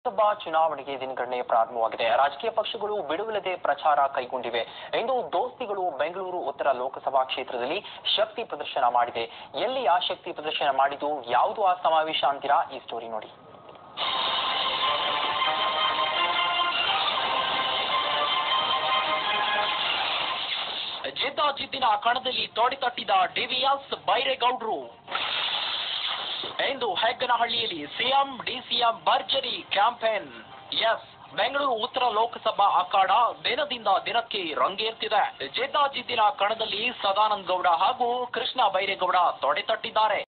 ಲೋಕಸಭಾ ಚುನಾವಣೆಗೆ ದಿನಗಣನೆ ಪ್ರಾರಂಭವಾಗಿದೆ ರಾಜಕೀಯ ಪಕ್ಷಗಳು ಬಿಡುವಿಲ್ಲದೆ ಪ್ರಚಾರ ಕೈಗೊಂಡಿವೆ ಇಂದು ದೋಸ್ತಿಗಳು ಬೆಂಗಳೂರು ಉತ್ತರ ಲೋಕಸಭಾ ಕ್ಷೇತ್ರದಲ್ಲಿ ಶಕ್ತಿ ಪ್ರದರ್ಶನ ಮಾಡಿದೆ ಎಲ್ಲಿ ಆ ಶಕ್ತಿ ಪ್ರದರ್ಶನ ಮಾಡಿದ್ದು ಯಾವುದು ಆ ಸಮಾವೇಶ ಅಂತೀರಾ ಈ ಸ್ಟೋರಿ ನೋಡಿ ಜಿದ್ದಾಜಿದ್ದಿನ ಕಣದಲ್ಲಿ ತೊಡೆತಟ್ಟಿದ ಡಿವಿಎಸ್ ಬೈರೇಗೌಡ್ರು ಇಂದು ಹೆಗ್ಗನಹಳ್ಳಿಯಲ್ಲಿ ಸಿಎಂ ಡಿಸಿಎಂ ಭರ್ಜರಿ ಕ್ಯಾಂಪೇನ್ ಎಸ್ ಬೆಂಗಳೂರು ಉತ್ತರ ಲೋಕಸಭಾ ಅಖಾಡ ದಿನದಿಂದ ದಿನಕ್ಕೆ ರಂಗೇರ್ತಿದೆ ಜಿದ್ದಾಜಿದ್ದಿನ ಕಣದಲ್ಲಿ ಸದಾನಂದ ಗೌಡ ಹಾಗೂ ಕೃಷ್ಣ ಬೈರೇಗೌಡ ತೊಡೆತಟ್ಟಿದ್ದಾರೆ